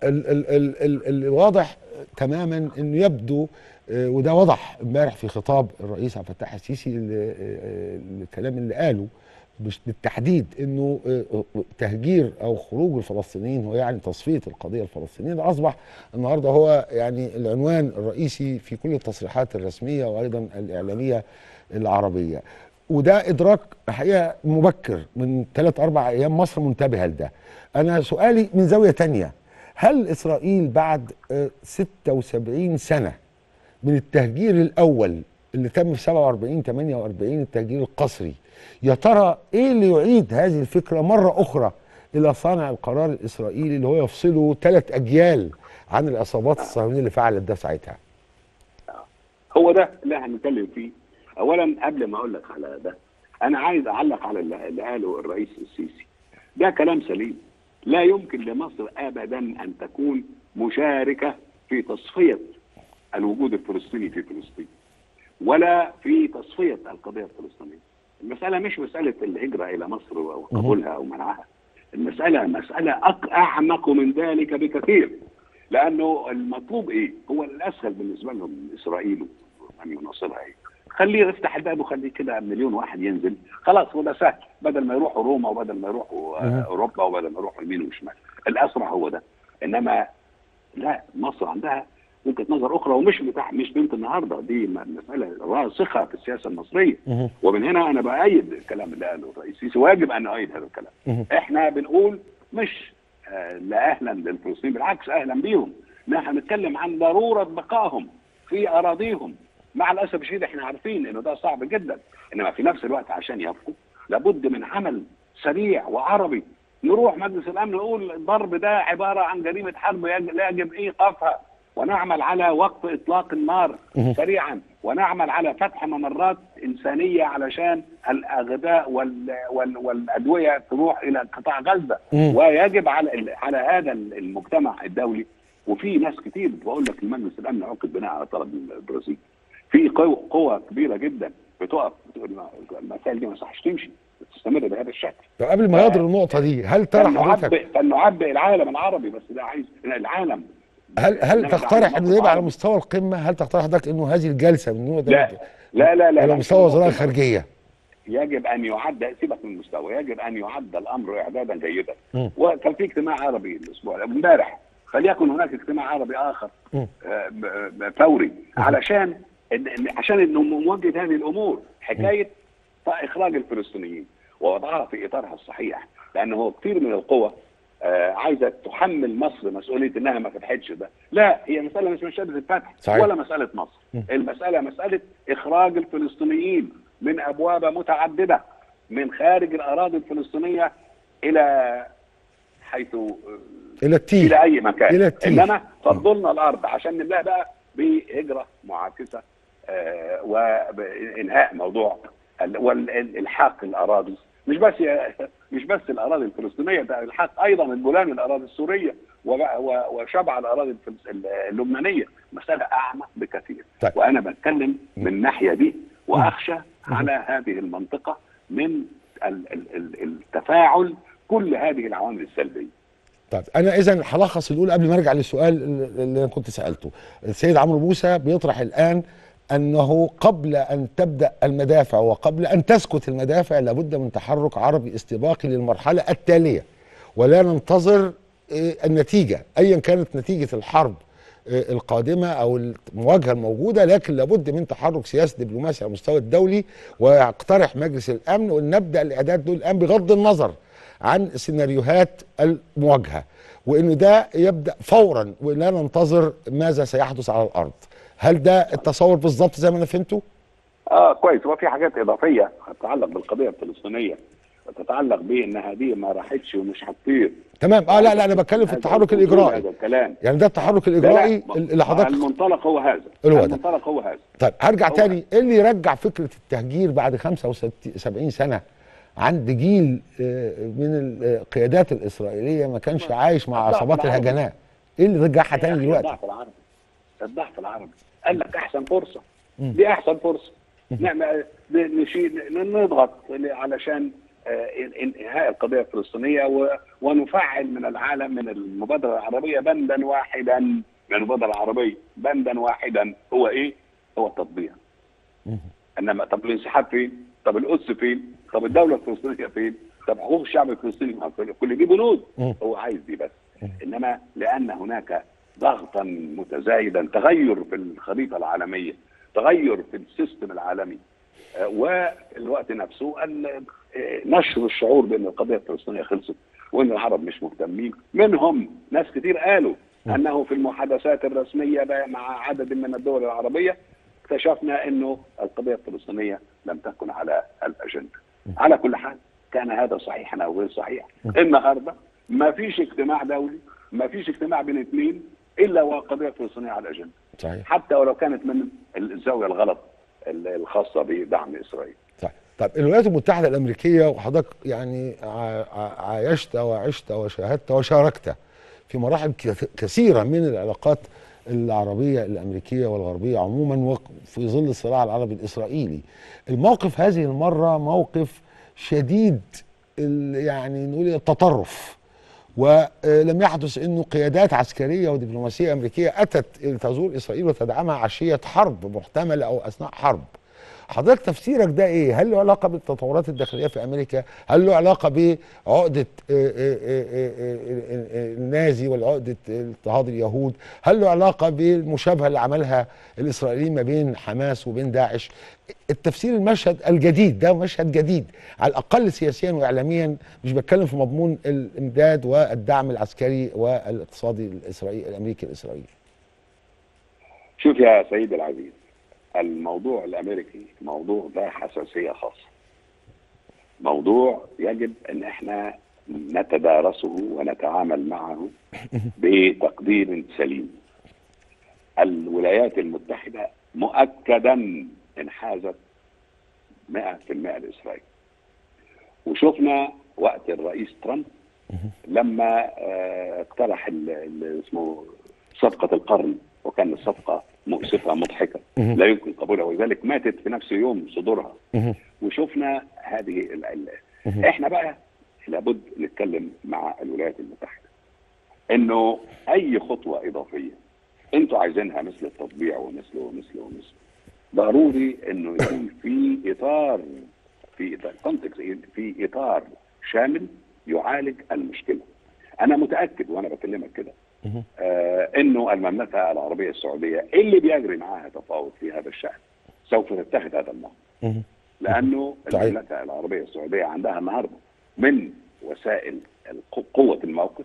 ال ال ال ال الواضح تماما انه يبدو آه، وده وضح امبارح في خطاب الرئيس عبد الفتاح السيسي اللي- آه، الكلام اللي قاله مش بالتحديد انه آه، آه، تهجير او خروج الفلسطينيين هو يعني تصفيه القضيه الفلسطينيه ده اصبح النهارده هو يعني العنوان الرئيسي في كل التصريحات الرسميه وايضا الاعلاميه العربيه وده ادراك الحقيقه مبكر من ثلاث اربع ايام مصر منتبهه لده انا سؤالي من زاويه تانية هل اسرائيل بعد آه، 76 سنه من التهجير الاول اللي تم في 47 48 التهجير القسري يا ترى ايه اللي يعيد هذه الفكره مره اخرى الى صانع القرار الاسرائيلي اللي هو يفصله ثلاث اجيال عن العصابات الصهيونيه اللي فعلت ده ساعتها هو ده اللي هنتكلم فيه اولا قبل ما اقول لك على ده انا عايز اعلق على اللي اللي قاله الرئيس السيسي ده كلام سليم لا يمكن لمصر ابدا ان تكون مشاركه في تصفيه الوجود الفلسطيني في فلسطين ولا في تصفيه القضيه الفلسطينيه المساله مش مساله الهجره الى مصر وقبولها او منعها المساله مساله أق- اعمق من ذلك بكثير لانه المطلوب ايه؟ هو الاسهل بالنسبه لهم اسرائيل ومن يناصرها ايه؟ خليه يفتح الباب وخليه كده مليون واحد ينزل خلاص هو ده سهل بدل ما يروحوا روما وبدل ما يروحوا آه، مهم. اوروبا وبدل ما يروحوا يمين وشمال الاسرع هو ده انما لا مصر عندها وجهه نظر اخرى ومش بتاع مش بنت النهارده دي م- مساله راسخه في السياسه المصريه مهم. ومن هنا انا بايد الكلام اللي قاله الرئيس السيسي واجب ان اؤيد هذا الكلام مهم. احنا بنقول مش آه، لا اهلا للفلسطينيين بالعكس اهلا بيهم نحن نتكلم عن ضروره بقائهم في اراضيهم مع الاسف الشديد احنا عارفين انه ده صعب جدا انما في نفس الوقت عشان يبقوا لابد من عمل سريع وعربي نروح مجلس الامن نقول الضرب ده عباره عن جريمه حرب يج- لا يجب ايقافها ونعمل على وقف اطلاق النار مهم. سريعا ونعمل على فتح ممرات انسانيه علشان الاغذاء وال وال والادويه تروح الى قطاع غزه مم. ويجب على ال- على هذا المجتمع الدولي وفي ناس كتير بقول لك المجلس الامن عقد بناء على طلب البرازيل في قوة, قوة كبيرة جدا بتقف بتقول ما- المسائل دي ما صحش تمشي تستمر بهذا الشكل طب قبل ما يضرب النقطه دي هل ترى حضرتك فلنعبئ فلنعبئ العالم العربي بس ده عايز العالم هل هل إنما تقترح العالم انه يبقى على العربي. مستوى القمه هل تقترح حضرتك انه هذه الجلسه من النوع ده لا لا لا لا على لا مستوى وزراء الخارجيه يجب ان يعد سيبك من المستوى يجب ان يعد الامر اعدادا جيدا مم. وكان في اجتماع عربي الاسبوع امبارح فليكن هناك اجتماع عربي اخر مم. آه، ب- ب- فوري علشان إن- إن- عشان انه مواجهه هذه الامور حكايه اخراج الفلسطينيين ووضعها في اطارها الصحيح لانه كثير من القوى آه، عايزه تحمل مصر مسؤوليه انها ما فتحتش ده لا هي مساله مش مساله الفتح صحيح. ولا مساله مصر مم. المساله مساله اخراج الفلسطينيين من ابواب متعدده من خارج الاراضي الفلسطينيه الى حيث آه، الى التيه الى اي مكان إلى التيه. انما فضلنا الارض عشان نملاها بقى بهجره معاكسه آه وانهاء موضوع ال- والالحاق الاراضي مش بس مش بس الاراضي الفلسطينيه ده الحاق ايضا الجولان الاراضي السوريه وبقى- و- وشبع الاراضي الفلس- اللبنانيه مساله اعمق بكثير طيب. وانا بتكلم من الناحيه دي واخشى على هذه المنطقه من ال- ال- ال- التفاعل كل هذه العوامل السلبيه طيب انا اذا هلخص الاولى قبل ما ارجع للسؤال اللي انا كنت سالته السيد عمرو موسى بيطرح الان انه قبل ان تبدا المدافع وقبل ان تسكت المدافع لابد من تحرك عربي استباقي للمرحله التاليه ولا ننتظر آه، النتيجه ايا كانت نتيجه الحرب آه، القادمه او المواجهه الموجوده لكن لابد من تحرك سياسي دبلوماسي على المستوى الدولي ويقترح مجلس الامن ونبدا الاعداد دول الان بغض النظر عن سيناريوهات المواجهه وانه ده يبدا فورا ولا ننتظر ماذا سيحدث على الارض هل ده التصور بالظبط زي ما انا فهمته اه كويس هو في حاجات اضافيه تتعلق بالقضيه الفلسطينيه تتعلق بانها دي ما راحتش ومش هتطير تمام اه لا لا انا بتكلم في هذا- التحرك هذا الاجرائي الكلام يعني ده التحرك لا، الاجرائي لا، اللي حضرتك المنطلق هو هذا اللي هو ده. المنطلق هو هذا طيب هرجع هو- تاني ايه اللي يرجع فكره التهجير بعد 75 سنه عند جيل آه، من القيادات الاسرائيليه ما كانش عايش مع الضعف عصابات العربي. الهجناء ايه اللي رجعها تاني دلوقتي الضعف العربي الضعف العربي قال لك احسن فرصه مم. دي احسن فرصه نعمل نشيل نضغط علشان آه، إن- انهاء القضيه الفلسطينيه و- ونفعل من العالم من المبادره العربيه بندا واحدا من المبادره العربيه بندا واحدا هو ايه؟ هو التطبيع. مهم. انما طب الانسحاب فين؟ طب القدس فين؟ طب الدوله الفلسطينيه فين؟ طب حقوق الشعب الفلسطيني ما كل- كل دي بنود مم. هو عايز دي بس مم. انما لان هناك ضغطا متزايدا تغير في الخريطه العالميه تغير في السيستم العالمي آه، وفي الوقت نفسه ال- آه، نشر الشعور بان القضيه الفلسطينيه خلصت وان العرب مش مهتمين منهم ناس كتير قالوا مم. انه في المحادثات الرسميه بقى مع عدد من الدول العربيه اكتشفنا انه القضيه الفلسطينيه لم تكن على الاجنده. على كل حال كان هذا صحيحا او غير صحيح. النهارده ما فيش اجتماع دولي ما فيش اجتماع بين اثنين الا والقضيه الفلسطينيه على الاجنده صحيح حتى ولو كانت من الزاويه الغلط الخاصه بدعم اسرائيل. صحيح طيب الولايات المتحدة الأمريكية وحضرتك يعني ع- ع- عايشت وعشت وشاهدت وشاركت في مراحل كث- كثيرة من العلاقات العربية الأمريكية والغربية عموما وفي ظل الصراع العربي الإسرائيلي الموقف هذه المرة موقف شديد ال- يعني نقول التطرف ولم يحدث انه قيادات عسكريه ودبلوماسيه امريكيه اتت تزور اسرائيل وتدعمها عشيه حرب محتمله او اثناء حرب. حضرتك تفسيرك ده ايه؟ هل له علاقه بالتطورات الداخليه في امريكا؟ هل له علاقه بعقده آه، آه، آه، آه، آه، آه، النازي والعقده اضطهاد اليهود؟ هل له علاقه بالمشابهه اللي عملها الاسرائيليين ما بين حماس وبين داعش؟ التفسير المشهد الجديد ده مشهد جديد على الاقل سياسيا واعلاميا مش بتكلم في مضمون الامداد والدعم العسكري والاقتصادي الاسرائيلي الامريكي الاسرائيلي. شوف يا سيدي العزيز الموضوع الامريكي موضوع ذا حساسيه خاصه. موضوع يجب ان احنا نتدارسه ونتعامل معه بتقدير سليم. الولايات المتحده مؤكدا انحازت 100% لاسرائيل. وشفنا وقت الرئيس ترامب لما آه، اقترح ال- ال- اسمه صفقه القرن وكانت صفقه مؤسفه مضحكه مهم. لا يمكن قبولها ولذلك ماتت في نفس يوم صدورها مهم. وشفنا هذه ال ال مهم. احنا بقى لابد نتكلم مع الولايات المتحده انه اي خطوه اضافيه انتوا عايزينها مثل التطبيع ومثل ومثل ومثل ضروري انه يكون في اطار في اطار context، في اطار شامل يعالج المشكله انا متاكد وانا بكلمك كده مهم. آه انه المملكه العربيه السعوديه اللي بيجري معاها تفاوض في هذا الشان سوف تتخذ هذا الموقف مهم. لانه صحيح. المملكه العربيه السعوديه عندها النهارده من وسائل الق- قوه الموقف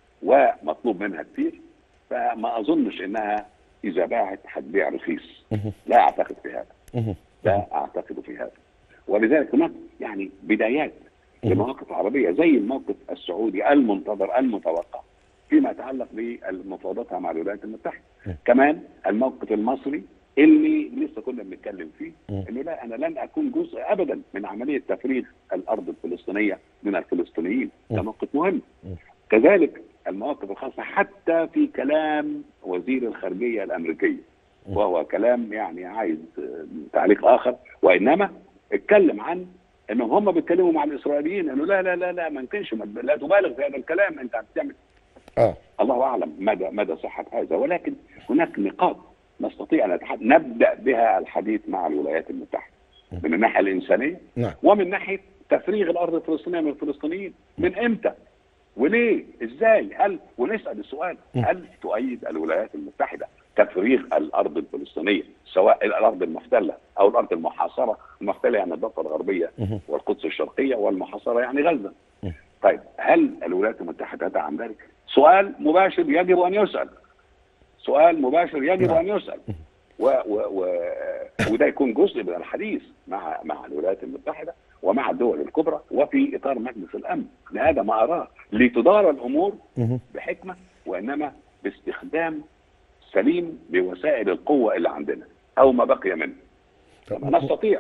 ومطلوب منها كثير فما اظنش انها اذا باعت هتبيع رخيص مهم. لا اعتقد في هذا مهم. لا اعتقد في هذا ولذلك هناك يعني بدايات لمواقف عربيه زي الموقف السعودي المنتظر المتوقع فيما يتعلق بالمفاوضات مع الولايات المتحده م. كمان الموقف المصري اللي لسه كنا بنتكلم فيه م. انه لا انا لن اكون جزء ابدا من عمليه تفريغ الارض الفلسطينيه من الفلسطينيين ده م. موقف مهم م. كذلك المواقف الخاصه حتى في كلام وزير الخارجيه الامريكيه م. وهو كلام يعني عايز آه، تعليق اخر وانما اتكلم عن انه هم بيتكلموا مع الاسرائيليين انه لا لا لا لا ما يمكنش ما تب- لا تبالغ في هذا الكلام انت بتعمل اه الله اعلم مدى مدى صحه هذا ولكن هناك نقاط نستطيع ان نتحدث نبدا بها الحديث مع الولايات المتحده من الناحيه الانسانيه نعم ومن ناحيه تفريغ الارض الفلسطينيه من الفلسطينيين من امتى؟ وليه؟ ازاي؟ هل ونسال السؤال م. هل تؤيد الولايات المتحده تفريغ الارض الفلسطينيه سواء الارض المحتله او الارض المحاصره، المحتله يعني الضفه الغربيه مهم. والقدس الشرقيه والمحاصره يعني غزه. م. طيب هل الولايات المتحده تدعم ذلك؟ سؤال مباشر يجب ان يسال. سؤال مباشر يجب نعم. ان يسال. و و و وده يكون جزء من الحديث مع مع الولايات المتحده ومع الدول الكبرى وفي اطار مجلس الامن لهذا ما اراه لتدار الامور مهم. بحكمه وانما باستخدام سليم بوسائل القوه اللي عندنا او ما بقي منه طب نستطيع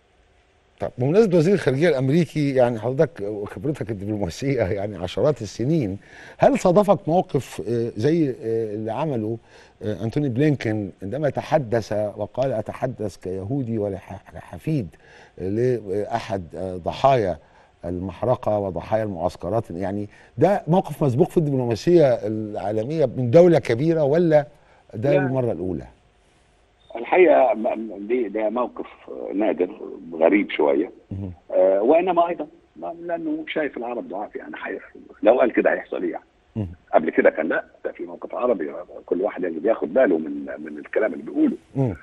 طب بمناسبه وزير الخارجيه الامريكي يعني حضرتك وخبرتك الدبلوماسيه يعني عشرات السنين هل صادفك موقف آه، زي آه، اللي عمله آه، انتوني بلينكن عندما تحدث وقال اتحدث كيهودي ولحفيد لاحد آه، ضحايا المحرقه وضحايا المعسكرات يعني ده موقف مسبوق في الدبلوماسيه العالميه من دوله كبيره ولا ده لا. المره الاولى؟ الحقيقه م- م- دي ده موقف نادر غريب شويه مهم. آه وانما ايضا ما- لانه شايف العرب ضعاف يعني حيف لو قال كده هيحصل ايه يعني مهم. قبل كده كان لا ده في موقف عربي كل واحد يجب ياخد باله من من الكلام اللي بيقوله مم.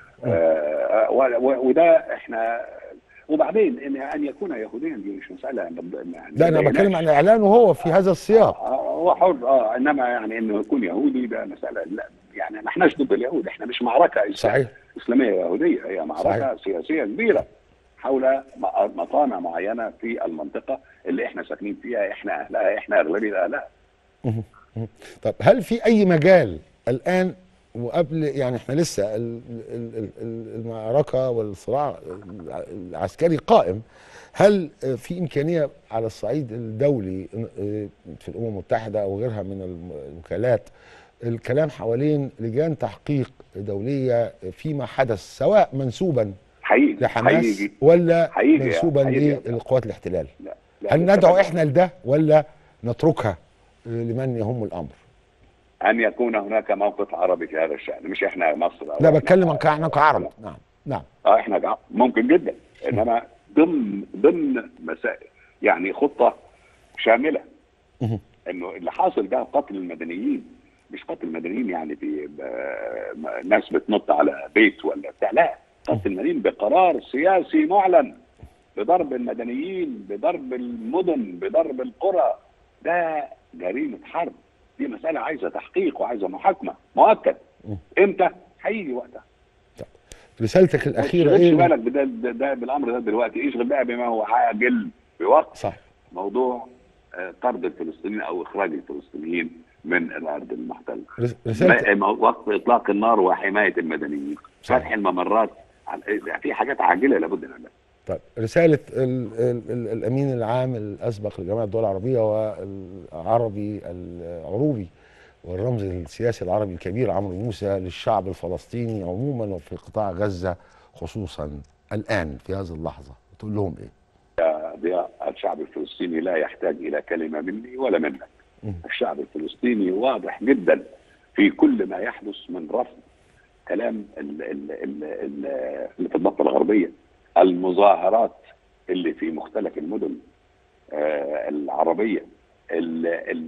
آه و- و- وده احنا وبعدين ان ان يكون يهوديا دي مش مساله يعني لا انا بتكلم عن اعلانه هو في هذا السياق آه، هو حر اه انما يعني انه يكون يهودي ده مساله لا يعني ما احناش ضد اليهود احنا مش معركه إسلام- صحيح اسلاميه يهوديه هي معركه صحيح. سياسيه كبيره حول م- مطامع معينه في المنطقه اللي احنا ساكنين فيها احنا اهلها احنا اغلبيه اهلها مهم. مهم. طب هل في اي مجال الان وقبل يعني احنا لسه ال- ال- ال- ال- المعركه والصراع الع- العسكري قائم هل آه، في امكانيه على الصعيد الدولي آه، في الامم المتحده او غيرها من الم- الوكالات الكلام حوالين لجان تحقيق دوليه فيما حدث سواء منسوبا حقيقي لحماس حقيقي ولا حقيقي منسوبا حقيقي. للقوات الاحتلال لا لا هل لا، ندعو طبعاً. احنا لده ولا نتركها لمن يهم الامر ان يكون هناك موقف عربي في هذا الشان مش احنا مصر أو لا إحنا- بتكلم عن احنا كعرب نعم نعم اه احنا جع- ممكن جدا انما ضمن ضمن مسائل يعني خطه شامله مهم. انه اللي حاصل ده قتل المدنيين مش قتل المدنيين يعني في ب- م- ناس بتنط على بيت ولا بتاع لا قتل المدنيين بقرار سياسي معلن بضرب المدنيين بضرب المدن بضرب القرى ده جريمه حرب دي مساله عايزه تحقيق وعايزه محاكمه مؤكد مم. امتى هيجي وقتها رسالتك الاخيره ايه ايه بالك بده ده, ده بالامر ده دلوقتي اشغل بقى بما هو عاجل بوقت صح موضوع آه، طرد الفلسطينيين او اخراج الفلسطينيين من الارض المحتله رس- رسالتك ما- وقت اطلاق النار وحمايه المدنيين صحيح. فتح الممرات على- في حاجات عاجله لابد منها طيب رساله ال ال ال الامين العام الاسبق لجامعه الدول العربيه والعربي العروبي والرمز السياسي العربي الكبير عمرو موسى للشعب الفلسطيني عموما وفي قطاع غزه خصوصا الان في هذه اللحظه تقول لهم ايه؟ ضياء الشعب الفلسطيني لا يحتاج الى كلمه مني ولا منك مم. الشعب الفلسطيني واضح جدا في كل ما يحدث من رفض كلام ال- ال- ال- ال- اللي في الضفه الغربيه المظاهرات اللي في مختلف المدن آه، العربيه ال-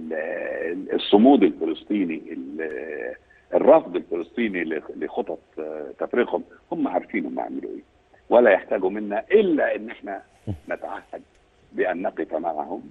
ال- الصمود الفلسطيني ال- الرفض الفلسطيني لخ- لخطط آه، تفريقهم هم عارفين هم يعملوا ايه ولا يحتاجوا منا الا ان احنا نتعهد بان نقف معهم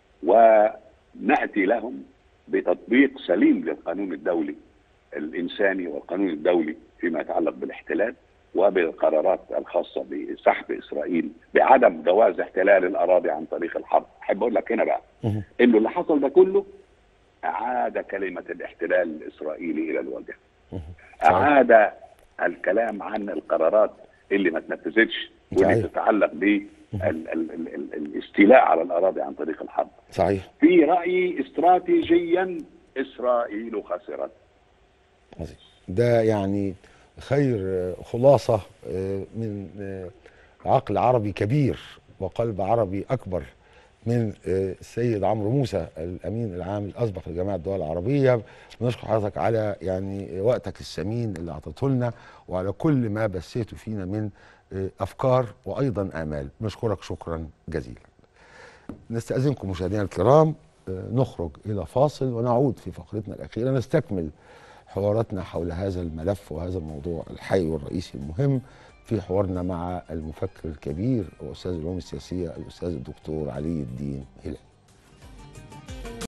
وناتي لهم بتطبيق سليم للقانون الدولي الانساني والقانون الدولي فيما يتعلق بالاحتلال وبالقرارات الخاصه بسحب اسرائيل بعدم جواز احتلال الاراضي عن طريق الحرب احب اقول لك هنا بقى مهم. انه اللي حصل ده كله اعاد كلمه الاحتلال الاسرائيلي الى الواجهه مهم. صحيح. اعاد الكلام عن القرارات اللي ما تنفذتش واللي صحيح. تتعلق بالاستيلاء على الاراضي عن طريق الحرب صحيح في رايي استراتيجيا اسرائيل خسرت عظيم ده يعني خير آه، خلاصة آه، من آه، عقل عربي كبير وقلب عربي أكبر من آه، السيد عمرو موسى الأمين العام الأسبق لجامعة الدول العربية بنشكر حضرتك على يعني وقتك الثمين اللي أعطيته لنا وعلى كل ما بثيته فينا من آه، أفكار وأيضا آمال نشكرك شكرا جزيلا نستأذنكم مشاهدينا الكرام آه، نخرج إلى فاصل ونعود في فقرتنا الأخيرة نستكمل حواراتنا حول هذا الملف وهذا الموضوع الحي والرئيسي المهم في حوارنا مع المفكر الكبير واستاذ العلوم السياسيه الاستاذ الدكتور علي الدين هلال